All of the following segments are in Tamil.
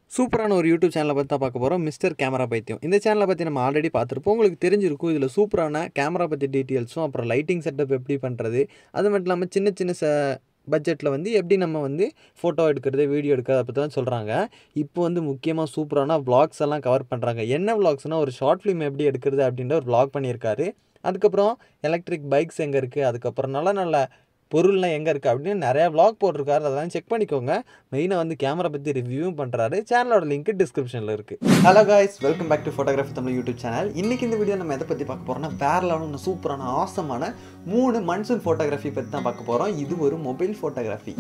சூப்பரான ஒரு யூடியூப் சேனலை பற்றி தான் பார்க்க போகிறோம் மிஸ்டர் கேமரா பைத்தியம் இந்த சேனலை பற்றி நம்ம ஆல்ரெடி பார்த்துருப்போம் உங்களுக்கு தெரிஞ்சிருக்கும் இதில் சூப்பரான கேமரா பற்றி டீட்டெயில்ஸும் அப்புறம் லைட்டிங் செட்டப் எப்படி பண்ணுறது அது மட்டும் இல்லாமல் சின்ன சின்ன ச பட்ஜெட்டில் வந்து எப்படி நம்ம வந்து ஃபோட்டோ எடுக்கிறது வீடியோ எடுக்கிறது அதை பற்றி தான் சொல்கிறாங்க இப்போ வந்து முக்கியமாக சூப்பரான vlogs எல்லாம் கவர் பண்ணுறாங்க என்ன vlogsனால் ஒரு ஷார்ட் ஃபிலிம் எப்படி எடுக்கிறது அப்படின்ற ஒரு vlog பண்ணியிருக்காரு அதுக்கப்புறம் எலக்ட்ரிக் பைக்ஸ் எங்கே இருக்குது அதுக்கப்புறம் நல்ல நல்ல பொருள்லாம் எங்கே இருக்குது அப்படின்னு நிறையா vlog போட்டிருக்காரு அதெல்லாம் செக் பண்ணிக்கோங்க மெயினாக வந்து கேமரா பற்றி ரிவ்யூவும் பண்ணுறாரு சேனலோட லிங்க் டிஸ்கிரிப்ஷனில் இருக்குது hello guys welcome back to photography Tamil YouTube channel இன்றைக்கி இந்த வீடியோ நம்ம எதை பற்றி பார்க்க போகிறோம்னா வேற லெவலான சூப்பரான ஆசமான மூணு மன்சூன் ஃபோட்டோகிராஃபி பற்றி தான் பார்க்க போகிறோம் இது ஒரு மொபைல் ஃபோட்டோகிராஃபி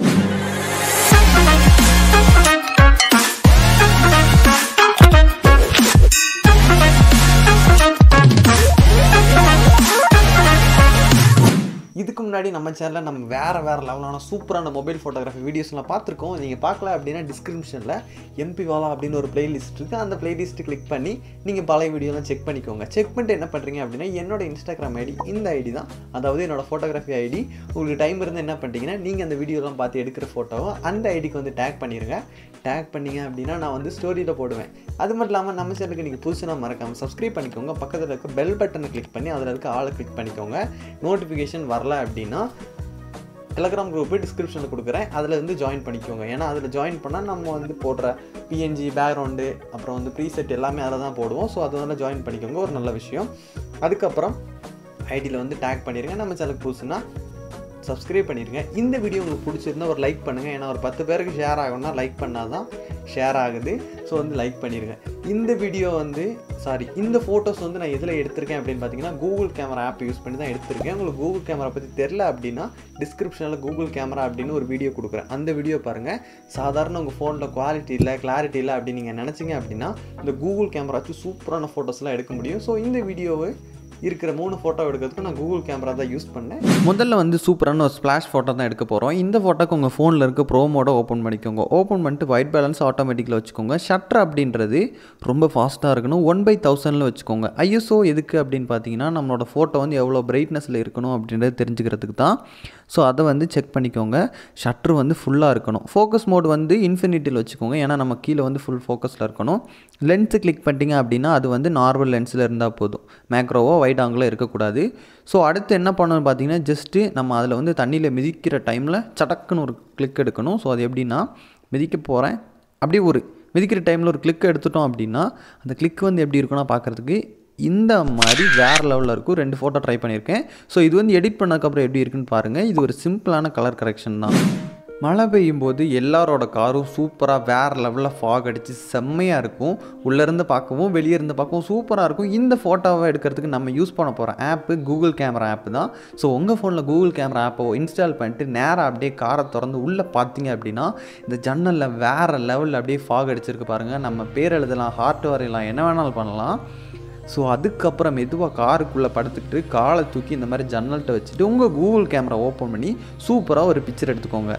இதுக்கு முன்னாடி நம்ம சேனலில் நம்ம வேறு வேறு லெவலான சூப்பரான மொபைல் ஃபோட்டோகிராஃபி வீடியோஸ்லாம் பார்த்துருக்கோம் நீங்கள் பார்க்கல அப்படின்னா டிஸ்கிரிப்ஷனில் எம்பி வாலா அப்படின்னு ஒரு பிளேலிஸ்ட் இருக்குது அந்த பிளேலிஸ்ட்டு கிளிக் பண்ணி நீங்கள் பழைய வீடியோலாம் செக் பண்ணிக்கோங்க செக் பண்ணிட்டு என்ன பண்ணுறீங்க அப்படின்னா என்னோட இன்ஸ்டாகிராம் ஐடி இந்த ஐடி தான் அதாவது என்னோட ஃபோட்டோகிராஃபி ஐடி உங்களுக்கு டைம் இருந்து என்ன பண்ணுறீங்கன்னா நீங்கள் அந்த வீடியோலாம் பார்த்து எடுக்கிற ஃபோட்டோவை அந்த ஐடிக்கு வந்து டேக் பண்ணிடுங்க டேக் பண்ணீங்க அப்படின்னா நான் வந்து ஸ்டோரியில் போடுவேன் அது மட்டும் இல்லாமல் நம்ம சேனலுக்கு நீங்கள் புதுசுனா மறக்காமல் சப்ஸ்கிரைப் பண்ணிக்கோங்க பக்கத்தில் இருக்க பெல் பட்டனை கிளிக் பண்ணி அதில் இருக்க ஆளை கிளிக் பண்ணிக்கோங்க நோட்டிஃபிகேஷன் வரல அப்படின்னா டெலகிராம் குரூப்பு டிஸ்கிரிப்ஷனில் கொடுக்குறேன் அதில் வந்து ஜாயின் பண்ணிக்கோங்க ஏன்னா அதில் ஜாயின் பண்ணால் நம்ம வந்து போடுற பிஎன்ஜி பேக்ரவுண்டு அப்புறம் வந்து ப்ரீசெட் எல்லாமே அதில் தான் போடுவோம் ஸோ அதனால ஜாயின் பண்ணிக்கோங்க ஒரு நல்ல விஷயம் அதுக்கப்புறம் ஐடியில் வந்து டேக் பண்ணிடுங்க நம்ம சேனலுக்கு புதுசுனா சப்ஸ்கிரைப் பண்ணிடுங்க இந்த வீடியோ உங்களுக்கு பிடிச்சிருந்தா ஒரு லைக் பண்ணுங்கள் ஏன்னா ஒரு பத்து பேருக்கு ஷேர் ஆகணும்னா லைக் பண்ணால் தான் ஷேர் ஆகுது ஸோ வந்து லைக் பண்ணிடுங்க இந்த வீடியோ வந்து சாரி இந்த ஃபோட்டோஸ் வந்து நான் எதில் எடுத்திருக்கேன் அப்படின்னு பார்த்தீங்கன்னா கூகுள் கேமரா ஆப் யூஸ் பண்ணி தான் எடுத்திருக்கேன் உங்களுக்கு கூகுள் கேமரா பற்றி தெரில அப்படின்னா டிஸ்கிரிப்ஷனில் கூகுள் கேமரா அப்படின்னு ஒரு வீடியோ கொடுக்குறேன் அந்த வீடியோ பாருங்கள் சாதாரண உங்கள் ஃபோனில் குவாலிட்டி இல்லை கிளாரிட்டி இல்லை அப்படின்னு நீங்கள் நினச்சிங்க அப்படின்னா இந்த கூகுள் கேமரா வச்சு சூப்பரான ஃபோட்டோஸ்லாம் எடுக்க முடியும் ஸோ இந்த வீடியோவை இருக்கிற மூணு ஃபோட்டோ எடுக்கிறதுக்கு நான் கூகுள் கேமரா தான் யூஸ் பண்ணேன் முதல்ல வந்து சூப்பரான ஒரு ஸ்ப்ளாஷ் ஃபோட்டோ தான் எடுக்க போகிறோம் இந்த ஃபோட்டோக்கு உங்கள் ஃபோனில் இருக்க ப்ரோ மோட ஓப்பன் பண்ணிக்கோங்க ஓப்பன் பண்ணிட்டு ஒயிட் பேலன்ஸ் ஆட்டோமேட்டிக்கில் வச்சுக்கோங்க ஷட்டர் அப்படின்றது ரொம்ப ஃபாஸ்ட்டாக இருக்கணும் ஒன் பை தௌசண்டில் வச்சுக்கோங்க ஐஎஸ்ஓ எதுக்கு அப்படின்னு பார்த்தீங்கன்னா நம்மளோட ஃபோட்டோ வந்து எவ்வளோ பிரைட்னஸில் இருக்கணும் அப்படின்றது தெரிஞ்சுக்கிறதுக்கு தான் ஸோ அதை வந்து செக் பண்ணிக்கோங்க ஷட்ரு வந்து ஃபுல்லாக இருக்கணும் ஃபோக்கஸ் மோட் வந்து இன்ஃபினிட்டியில் வச்சுக்கோங்க ஏன்னா நம்ம கீழே வந்து ஃபுல் ஃபோக்கஸில் இருக்கணும் லென்ஸு கிளிக் பண்ணிட்டீங்க அப்படின்னா அது வந்து நார்மல் லென்ஸில் இருந்தால் போதும் மேக்ரோவோ வைட் ஆங்கிலோ இருக்கக்கூடாது ஸோ அடுத்து என்ன பண்ணணும்னு பார்த்தீங்கன்னா ஜஸ்ட்டு நம்ம அதில் வந்து தண்ணியில் மிதிக்கிற டைமில் சடக்குன்னு ஒரு கிளிக் எடுக்கணும் ஸோ அது எப்படின்னா மிதிக்க போகிறேன் அப்படியே ஒரு மிதிக்கிற டைமில் ஒரு கிளிக் எடுத்துட்டோம் அப்படின்னா அந்த கிளிக் வந்து எப்படி இருக்குன்னா பார்க்குறதுக்கு இந்த மாதிரி வேறு லெவலில் இருக்கும் ரெண்டு ஃபோட்டோ ட்ரை பண்ணியிருக்கேன் ஸோ இது வந்து எடிட் பண்ணதுக்கப்புறம் எப்படி இருக்குன்னு பாருங்கள் இது ஒரு சிம்பிளான கலர் கரெக்ஷன் தான் மழை பெய்யும் போது எல்லாரோட காரும் சூப்பராக வேறு லெவலில் ஃபாக் அடித்து செம்மையாக இருக்கும் உள்ளேருந்து பார்க்கவும் வெளியே இருந்து பார்க்கவும் சூப்பராக இருக்கும் இந்த ஃபோட்டோவை எடுக்கிறதுக்கு நம்ம யூஸ் பண்ண போகிற ஆப்பு கூகுள் கேமரா ஆப் தான் ஸோ உங்கள் ஃபோனில் கூகுள் கேமரா ஆப்பை இன்ஸ்டால் பண்ணிட்டு நேராக அப்படியே காரை திறந்து உள்ளே பார்த்தீங்க அப்படின்னா இந்த ஜன்னலில் வேறு லெவலில் அப்படியே ஃபாக் அடிச்சிருக்கு பாருங்கள் நம்ம பேர் எழுதலாம் ஹார்ட் வரையலாம் என்ன வேணாலும் பண்ணலாம் ஸோ அதுக்கப்புறம் மெதுவாக காருக்குள்ளே படுத்துக்கிட்டு காலை தூக்கி இந்த மாதிரி ஜன்னல்கிட்ட வச்சுட்டு உங்கள் கூகுள் கேமரா ஓப்பன் பண்ணி சூப்பராக ஒரு பிக்சர் எடுத்துக்கோங்க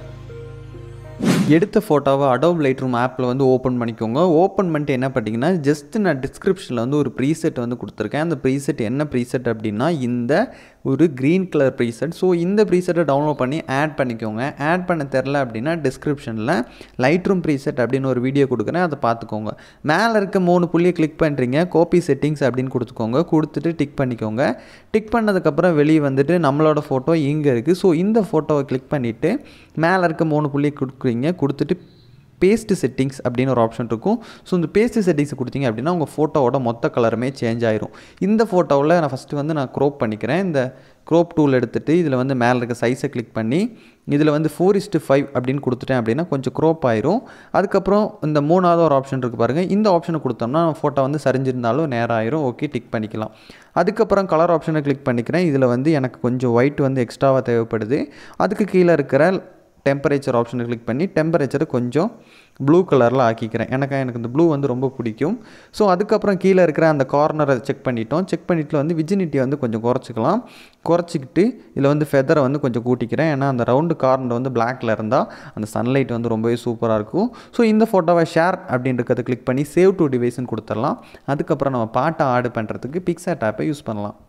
எடுத்த ஃபோட்டோவை அடோப் லைட் ரூம் ஆப்பில் வந்து ஓப்பன் பண்ணிக்கோங்க ஓப்பன் பண்ணிட்டு என்ன பண்ணிங்கன்னா ஜஸ்ட் நான் டிஸ்கிரிப்ஷனில் வந்து ஒரு ப்ரீசெட் வந்து கொடுத்துருக்கேன் அந்த ப்ரீசெட் என்ன ப்ரீசெட் அப்படின்னா இந்த ஒரு க்ரீன் கலர் ப்ரீசெட் ஸோ இந்த ப்ரீசெட்டை டவுன்லோட் பண்ணி ஆட் பண்ணிக்கோங்க ஆட் பண்ண தெரில அப்படின்னா டிஸ்கிரிப்ஷனில் லைட் ரூம் ப்ரீசெட் அப்படின்னு ஒரு வீடியோ கொடுக்குறேன் அதை பார்த்துக்கோங்க மேலே இருக்க மூணு புள்ளியை கிளிக் பண்ணுறீங்க கோப்பி செட்டிங்ஸ் அப்படின்னு கொடுத்துக்கோங்க கொடுத்துட்டு டிக் பண்ணிக்கோங்க டிக் பண்ணதுக்கப்புறம் வெளியே வந்துட்டு நம்மளோட ஃபோட்டோ இங்கே இருக்குது ஸோ இந்த ஃபோட்டோவை கிளிக் பண்ணிவிட்டு மேலே இருக்க மூணு புள்ளியை கொடுக்குறீங்க கொடுத்துட்டு பேஸ்ட்டு செட்டிங்ஸ் அப்படின்னு ஒரு ஆப்ஷன் இருக்கும் ஸோ இந்த பேஸ்ட்டு செட்டிங்ஸ் கொடுத்தீங்க அப்படின்னா உங்கள் ஃபோட்டோவோட மொத்த கலருமே சேஞ்ச் ஆயிரும் இந்த ஃபோட்டோவில் நான் ஃபஸ்ட்டு வந்து நான் க்ரோப் பண்ணிக்கிறேன் இந்த க்ரோப் டூல் எடுத்துகிட்டு இதில் வந்து மேலே இருக்க சைஸை கிளிக் பண்ணி இதில் வந்து ஃபோர் இஸ்ட்டு ஃபைவ் அப்படின்னு கொடுத்துட்டேன் அப்படின்னா கொஞ்சம் க்ரோப் ஆயிரும் அதுக்கப்புறம் இந்த மூணாவது ஒரு ஆப்ஷன் இருக்குது பாருங்கள் இந்த ஆப்ஷனை கொடுத்தோம்னா ஃபோட்டோ வந்து சரிஞ்சிருந்தாலும் நேரம் ஆயிரும் ஓகே டிக் பண்ணிக்கலாம் அதுக்கப்புறம் கலர் ஆப்ஷனை கிளிக் பண்ணிக்கிறேன் இதில் வந்து எனக்கு கொஞ்சம் ஒயிட் வந்து எக்ஸ்ட்ராவாக தேவைப்படுது அதுக்கு கீழே இருக்கிற டெம்பரேச்சர் ஆப்ஷனை கிளிக் பண்ணி டெம்பரேச்சரை கொஞ்சம் ப்ளூ கலரில் ஆக்கிக்கிறேன் எனக்கு எனக்கு இந்த ப்ளூ வந்து ரொம்ப பிடிக்கும் ஸோ அதுக்கப்புறம் கீழே இருக்கிற அந்த கார்னரை செக் பண்ணிட்டோம் செக் பண்ணிட்டு வந்து விஜினிட்டி வந்து கொஞ்சம் குறைச்சிக்கலாம் குறைச்சிக்கிட்டு இதில் வந்து ஃபெதரை வந்து கொஞ்சம் கூட்டிக்கிறேன் ஏன்னா அந்த ரவுண்டு கார்னர் வந்து பிளாக்ல இருந்தால் அந்த சன்லைட் வந்து ரொம்பவே சூப்பராக இருக்கும் ஸோ இந்த ஃபோட்டோவை ஷேர் அப்படின்றத கிளிக் பண்ணி சேவ் டு டிவைஸ்னு கொடுத்துடலாம் அதுக்கப்புறம் நம்ம பாட்டை ஆடு பண்ணுறதுக்கு பிக்சாட் ஆப்பை யூஸ் பண்ணலாம்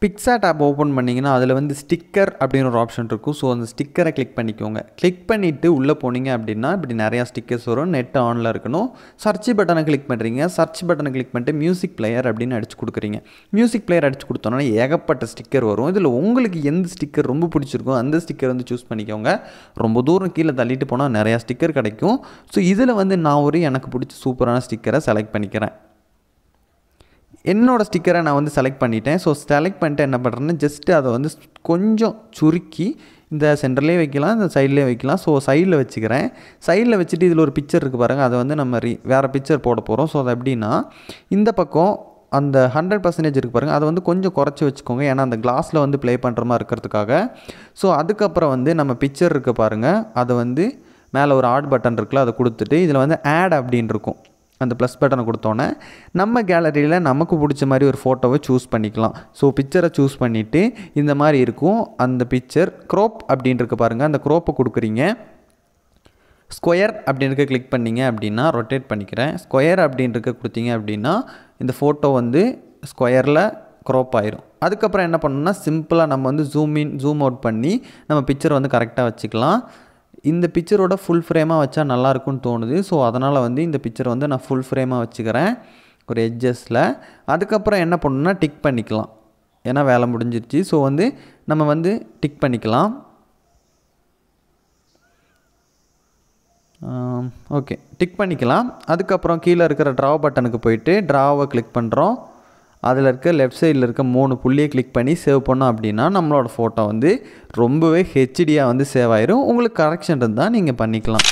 பிக்சாட் ஆப் ஓப்பன் பண்ணிங்கன்னா அதில் வந்து ஸ்டிக்கர் அப்படின்னு ஒரு ஆப்ஷன் இருக்கும் ஸோ அந்த ஸ்டிக்கரை கிளிக் பண்ணிக்கோங்க கிளிக் பண்ணிவிட்டு உள்ளே போனீங்க அப்படின்னா இப்படி நிறையா ஸ்டிக்கர்ஸ் வரும் நெட் ஆனில் இருக்கணும் சர்ச் பட்டனை கிளிக் பண்ணுறீங்க சர்ச் பட்டனை கிளிக் பண்ணிட்டு மியூசிக் பிளேயர் அப்படின்னு அடிச்சு கொடுக்குறீங்க மியூசிக் பிளேயர் அடிச்சு கொடுத்தோன்னா ஏகப்பட்ட ஸ்டிக்கர் வரும் இதில் உங்களுக்கு எந்த ஸ்டிக்கர் ரொம்ப பிடிச்சிருக்கோ அந்த ஸ்டிக்கர் வந்து சூஸ் பண்ணிக்கோங்க ரொம்ப தூரம் கீழே தள்ளிட்டு போனால் நிறையா ஸ்டிக்கர் கிடைக்கும் ஸோ இதில் வந்து நான் ஒரு எனக்கு பிடிச்ச சூப்பரான ஸ்டிக்கரை செலக்ட் பண்ணிக்கிறேன் என்னோடய ஸ்டிக்கரை நான் வந்து செலக்ட் பண்ணிட்டேன் ஸோ செலக்ட் பண்ணிட்டு என்ன பண்ணுறேன்னா ஜஸ்ட்டு அதை வந்து கொஞ்சம் சுருக்கி இந்த சென்டர்லேயே வைக்கலாம் இந்த சைட்லேயே வைக்கலாம் ஸோ சைடில் வச்சுக்கிறேன் சைடில் வச்சுட்டு இதில் ஒரு பிக்சர் இருக்குது பாருங்கள் அதை வந்து நம்ம ரீ வேறு பிக்சர் போட போகிறோம் ஸோ அது எப்படின்னா இந்த பக்கம் அந்த ஹண்ட்ரட் பர்சன்டேஜ் இருக்குது பாருங்கள் அதை வந்து கொஞ்சம் குறைச்சி வச்சுக்கோங்க ஏன்னா அந்த கிளாஸில் வந்து ப்ளே பண்ணுற மாதிரி இருக்கிறதுக்காக ஸோ அதுக்கப்புறம் வந்து நம்ம பிக்சர் இருக்குது பாருங்கள் அதை வந்து மேலே ஒரு ஆட் பட்டன் இருக்குல்ல அதை கொடுத்துட்டு இதில் வந்து ஆட் அப்படின்னு இருக்கும் அந்த ப்ளஸ் பட்டனை கொடுத்தோன்னே நம்ம கேலரியில் நமக்கு பிடிச்ச மாதிரி ஒரு ஃபோட்டோவை சூஸ் பண்ணிக்கலாம் ஸோ பிக்சரை சூஸ் பண்ணிவிட்டு இந்த மாதிரி இருக்கும் அந்த பிக்சர் க்ரோப் அப்படின்னு இருக்கு பாருங்கள் அந்த க்ரோப்பை கொடுக்குறீங்க ஸ்கொயர் அப்படின்ட்டு கிளிக் பண்ணிங்க அப்படின்னா ரொட்டேட் பண்ணிக்கிறேன் ஸ்கொயர் அப்படின்ட்டு கொடுத்தீங்க அப்படின்னா இந்த ஃபோட்டோ வந்து ஸ்கொயரில் க்ரோப் ஆயிரும் அதுக்கப்புறம் என்ன பண்ணணும்னா சிம்பிளாக நம்ம வந்து ஜூம் இன் ஜூம் அவுட் பண்ணி நம்ம பிக்சர் வந்து கரெக்டாக வச்சுக்கலாம் இந்த பிக்சரோட ஃபுல் ஃப்ரேமாக வச்சா நல்லாயிருக்கும்னு தோணுது ஸோ அதனால் வந்து இந்த பிக்சரை வந்து நான் ஃபுல் ஃப்ரேமாக வச்சுக்கிறேன் ஒரு எட்ஜஸில் அதுக்கப்புறம் என்ன பண்ணணும்னா டிக் பண்ணிக்கலாம் ஏன்னா வேலை முடிஞ்சிருச்சு ஸோ வந்து நம்ம வந்து டிக் பண்ணிக்கலாம் ஓகே டிக் பண்ணிக்கலாம் அதுக்கப்புறம் கீழே இருக்கிற ட்ரா பட்டனுக்கு போயிட்டு ட்ராவை கிளிக் பண்ணுறோம் அதில் இருக்க லெஃப்ட் சைடில் இருக்க மூணு புள்ளியை கிளிக் பண்ணி சேவ் பண்ணோம் அப்படின்னா நம்மளோட ஃபோட்டோ வந்து ரொம்பவே ஹெச்டியாக வந்து சேவ் ஆயிரும் உங்களுக்கு கரெக்ஷன் இருந்தால் நீங்கள் பண்ணிக்கலாம்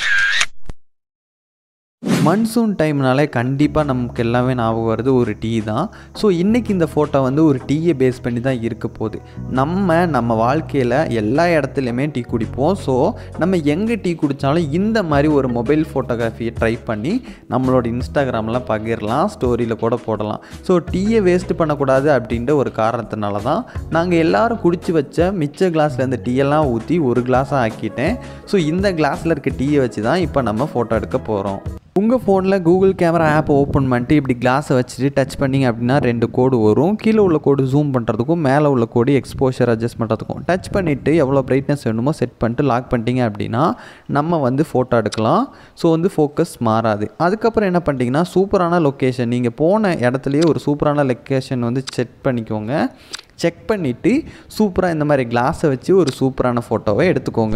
மன்சூன் டைம்னாலே கண்டிப்பாக நமக்கு எல்லாமே ஞாபகம் வருது ஒரு டீ தான் ஸோ இன்றைக்கி இந்த ஃபோட்டோ வந்து ஒரு டீயை பேஸ் பண்ணி தான் இருக்க போகுது நம்ம நம்ம வாழ்க்கையில் எல்லா இடத்துலையுமே டீ குடிப்போம் ஸோ நம்ம எங்கே டீ குடித்தாலும் இந்த மாதிரி ஒரு மொபைல் ஃபோட்டோகிராஃபியை ட்ரை பண்ணி நம்மளோட இன்ஸ்டாகிராமில் பகிரலாம் ஸ்டோரியில் கூட போடலாம் ஸோ டீயை வேஸ்ட் பண்ணக்கூடாது அப்படின்ற ஒரு காரணத்தினால தான் நாங்கள் எல்லோரும் குடிச்சு வச்ச மிச்ச கிளாஸ்லேருந்து டீயெல்லாம் ஊற்றி ஒரு கிளாஸாக ஆக்கிட்டேன் ஸோ இந்த கிளாஸில் இருக்க டீயை வச்சு தான் இப்போ நம்ம ஃபோட்டோ எடுக்க போகிறோம் உங்கள் ஃபோனில் கூகுள் கேமரா ஆப் ஓப்பன் பண்ணிட்டு இப்படி கிளாஸை வச்சுட்டு டச் பண்ணிங்க அப்படின்னா ரெண்டு கோடு வரும் கீழே உள்ள கோடு ஜூம் பண்ணுறதுக்கும் மேலே உள்ள கோடு எக்ஸ்போஷர் அட்ஜஸ்ட் பண்ணுறதுக்கும் டச் பண்ணிவிட்டு எவ்வளோ பிரைட்னஸ் வேணுமோ செட் பண்ணிட்டு லாக் பண்ணிட்டீங்க அப்படின்னா நம்ம வந்து ஃபோட்டோ எடுக்கலாம் ஸோ வந்து ஃபோக்கஸ் மாறாது அதுக்கப்புறம் என்ன பண்ணிட்டீங்கன்னா சூப்பரான லொக்கேஷன் நீங்கள் போன இடத்துலையே ஒரு சூப்பரான லொக்கேஷன் வந்து செக் பண்ணிக்கோங்க செக் பண்ணிவிட்டு சூப்பராக இந்த மாதிரி கிளாஸை வச்சு ஒரு சூப்பரான ஃபோட்டோவை எடுத்துக்கோங்க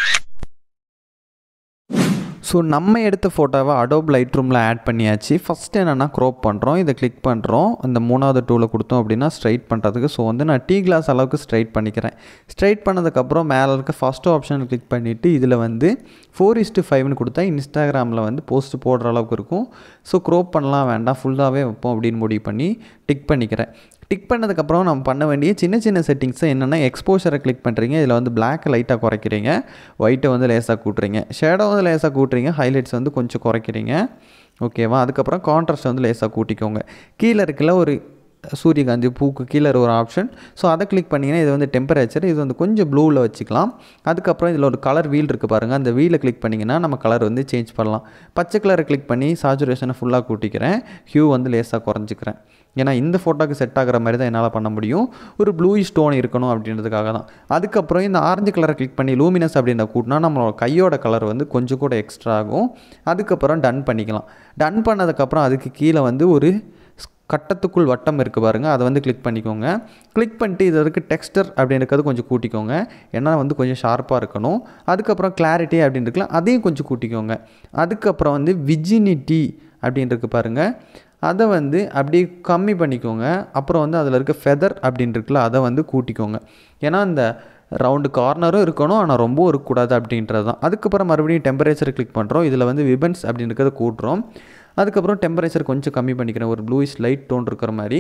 ஸோ நம்ம எடுத்த ஃபோட்டோவை அடோப் லைட் ரூமில் ஆட் பண்ணியாச்சு ஃபஸ்ட்டு என்னென்னா க்ரோப் பண்ணுறோம் இதை கிளிக் பண்ணுறோம் இந்த மூணாவது டூவில் கொடுத்தோம் அப்படின்னா ஸ்ட்ரைட் பண்ணுறதுக்கு ஸோ வந்து நான் டீ கிளாஸ் அளவுக்கு ஸ்ட்ரைட் பண்ணிக்கிறேன் ஸ்ட்ரைட் பண்ணதுக்கப்புறம் மேலே இருக்க ஃபஸ்ட்டு ஆப்ஷன் கிளிக் பண்ணிவிட்டு இதில் வந்து ஃபோர் இஸ்ட்டு ஃபைவ்னு கொடுத்தா இன்ஸ்டாகிராமில் வந்து போஸ்ட் போடுற அளவுக்கு இருக்கும் ஸோ க்ரோப் பண்ணலாம் வேண்டாம் ஃபுல்லாகவே வைப்போம் அப்படின்னு முடிவு பண்ணி டிக் பண்ணிக்கிறேன் டிக் பண்ணதுக்கப்புறம் நம்ம பண்ண வேண்டிய சின்ன சின்ன செட்டிங்ஸை என்னென்னா எக்ஸ்போஷரை கிளிக் பண்ணுறீங்க இதில் வந்து பிளாக் லைட்டாக குறைக்கிறீங்க ஒயிட்டை வந்து லேசாக கூட்டுறீங்க ஷேடோ வந்து லேசாக கூட்டுறீங்க ஹைலைட்ஸ் வந்து கொஞ்சம் குறைக்கிறீங்க ஓகேவா அதுக்கப்புறம் கான்ட்ராஸ்ட் வந்து லேசாக கூட்டிக்கோங்க கீழே இருக்கல ஒரு சூரியகாந்தி பூக்கு கீழே ஒரு ஆப்ஷன் ஸோ அதை கிளிக் பண்ணிங்கன்னா இது வந்து டெம்பரேச்சர் இது வந்து கொஞ்சம் ப்ளூவில் வச்சுக்கலாம் அதுக்கப்புறம் இதில் ஒரு கலர் வீல் இருக்குது பாருங்கள் அந்த வீலை கிளிக் பண்ணிங்கன்னா நம்ம கலர் வந்து சேஞ்ச் பண்ணலாம் பச்சை கலரை கிளிக் பண்ணி சாச்சுரேஷனை ஃபுல்லாக கூட்டிக்கிறேன் ஹியூ வந்து லேசாக குறைஞ்சிக்கிறேன் ஏன்னா இந்த ஃபோட்டோக்கு செட் ஆகிற மாதிரி தான் என்னால் பண்ண முடியும் ஒரு ப்ளூ ஸ்டோன் இருக்கணும் அப்படின்றதுக்காக தான் அதுக்கப்புறம் இந்த ஆரஞ்சு கலரை கிளிக் பண்ணி லூமினஸ் அப்படின்ற கூட்டினா நம்மளோட கையோட கலர் வந்து கொஞ்சம் கூட எக்ஸ்ட்ரா ஆகும் அதுக்கப்புறம் டன் பண்ணிக்கலாம் டன் பண்ணதுக்கப்புறம் அதுக்கு கீழே வந்து ஒரு கட்டத்துக்குள் வட்டம் இருக்குது பாருங்கள் அதை வந்து கிளிக் பண்ணிக்கோங்க கிளிக் பண்ணிட்டு இது இருக்கு டெக்ஸ்டர் அப்படின்றது கொஞ்சம் கூட்டிக்கோங்க ஏன்னா வந்து கொஞ்சம் ஷார்ப்பாக இருக்கணும் அதுக்கப்புறம் கிளாரிட்டி அப்படின்னு இருக்கலாம் அதையும் கொஞ்சம் கூட்டிக்கோங்க அதுக்கப்புறம் வந்து விஜினிட்டி அப்படின்னு இருக்கு பாருங்கள் அதை வந்து அப்படியே கம்மி பண்ணிக்கோங்க அப்புறம் வந்து அதில் இருக்க ஃபெதர் அப்படின்னு இருக்குல்ல அதை வந்து கூட்டிக்கோங்க ஏன்னா அந்த ரவுண்டு கார்னரும் இருக்கணும் ஆனால் ரொம்ப இருக்கக்கூடாது அப்படின்றது தான் அதுக்கப்புறம் மறுபடியும் டெம்பரேச்சர் கிளிக் பண்ணுறோம் இதில் வந்து விபன்ஸ் அப்படின்றத கூட்டுறோம் அதுக்கப்புறம் டெம்பரேச்சர் கொஞ்சம் கம்மி பண்ணிக்கிறேன் ஒரு ப்ளூயிஷ் லைட் டோன் இருக்கிற மாதிரி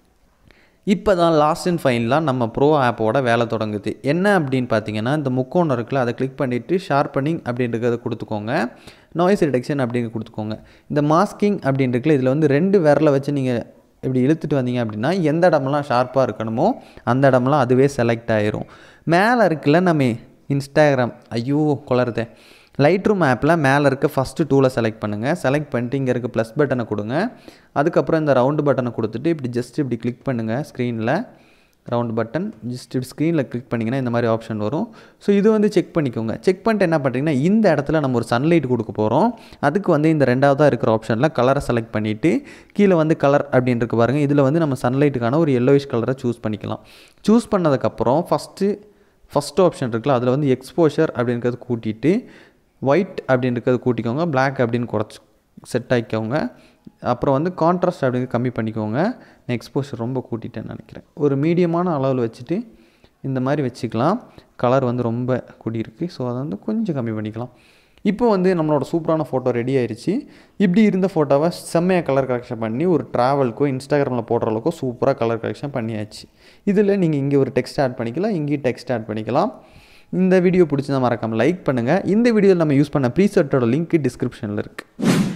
இப்போ தான் லாஸ்ட் அண்ட் ஃபைனலாக நம்ம ப்ரோ ஆப்போட வேலை தொடங்குது என்ன அப்படின்னு பார்த்தீங்கன்னா இந்த முக்கோணம் இருக்குல்ல அதை கிளிக் பண்ணிவிட்டு ஷார்ப்பனிங் அப்படின்றத கொடுத்துக்கோங்க நாய்ஸ் ரிடக்ஷன் அப்படின்னு கொடுத்துக்கோங்க இந்த மாஸ்கிங் அப்படின்றதுல இதில் வந்து ரெண்டு விரலை வச்சு நீங்கள் இப்படி இழுத்துட்டு வந்தீங்க அப்படின்னா எந்த இடமெல்லாம் ஷார்ப்பாக இருக்கணுமோ அந்த இடமெல்லாம் அதுவே செலக்ட் ஆயிரும் மேலே இருக்குல்ல நம்ம இன்ஸ்டாகிராம் ஐயோ குளருதே லைட் ரூம் ஆப்பில் மேலே இருக்க ஃபஸ்ட்டு டூலை செலக்ட் பண்ணுங்கள் செலக்ட் பண்ணிட்டு இங்கே இருக்க ப்ளஸ் பட்டனை கொடுங்க அதுக்கப்புறம் இந்த ரவுண்டு பட்டனை கொடுத்துட்டு இப்படி ஜஸ்ட் இப்படி கிளிக் பண்ணுங்கள் ஸ்க்ரீனில் ரவுண்ட் பட்டன் ஜஸ்ட் இப்படி ஸ்க்ரீனில் கிளிக் பண்ணிங்கன்னா இந்த மாதிரி ஆப்ஷன் வரும் ஸோ இது வந்து செக் பண்ணிக்கோங்க செக் பண்ணிட்டு என்ன பண்ணுறீங்கன்னா இந்த இடத்துல நம்ம ஒரு சன்லைட் கொடுக்க போகிறோம் அதுக்கு வந்து இந்த ரெண்டாவதாக இருக்கிற ஆப்ஷனில் கலரை செலக்ட் பண்ணிவிட்டு கீழே வந்து கலர் அப்படின்னு இருக்கு பாருங்கள் இதில் வந்து நம்ம சன்லைட்டுக்கான ஒரு எல்லோயிஷ் கலரை சூஸ் பண்ணிக்கலாம் சூஸ் பண்ணதுக்கப்புறம் ஃபஸ்ட்டு ஃபஸ்ட் ஆப்ஷன் இருக்குல்ல அதில் வந்து எக்ஸ்போஷர் அப்படின்றது கூட்டிட்டு ஒயிட் அப்படின்றது கூட்டிக்கோங்க Black அப்படின்னு குறைச்சி செட் ஆகிக்கோங்க அப்புறம் வந்து கான்ட்ராஸ்ட் அப்படிங்கிறது கம்மி பண்ணிக்கோங்க நான் எக்ஸ்போஷர் ரொம்ப கூட்டிட்டேன்னு நினைக்கிறேன் ஒரு மீடியமான அளவில் வச்சுட்டு இந்த மாதிரி வச்சுக்கலாம் கலர் வந்து ரொம்ப கூடியிருக்கு ஸோ அதை வந்து கொஞ்சம் கம்மி பண்ணிக்கலாம் இப்போ வந்து நம்மளோட சூப்பரான ஃபோட்டோ ரெடி ஆயிருச்சு இப்படி இருந்த ஃபோட்டோவை செம்மையாக கலர் கரெக்ஷன் பண்ணி ஒரு ட்ராவலுக்கோ இன்ஸ்டாகிராமில் போடுற அளவுக்கோ சூப்பராக கலர் கரெக்ஷன் பண்ணியாச்சு இதில் நீங்கள் இங்கே ஒரு டெக்ஸ்ட் ஆட் பண்ணிக்கலாம் இங்கேயும் டெக்ஸ்ட் ஆட் பண்ணிக்கலாம் இந்த வீடியோ பிடிச்சதா மறக்காமல் லைக் பண்ணுங்கள் இந்த வீடியோவில் நம்ம யூஸ் பண்ண ப்ரீசெட்டோட லிங்க் டிஸ்கிரிப்ஷனில் இருக்குது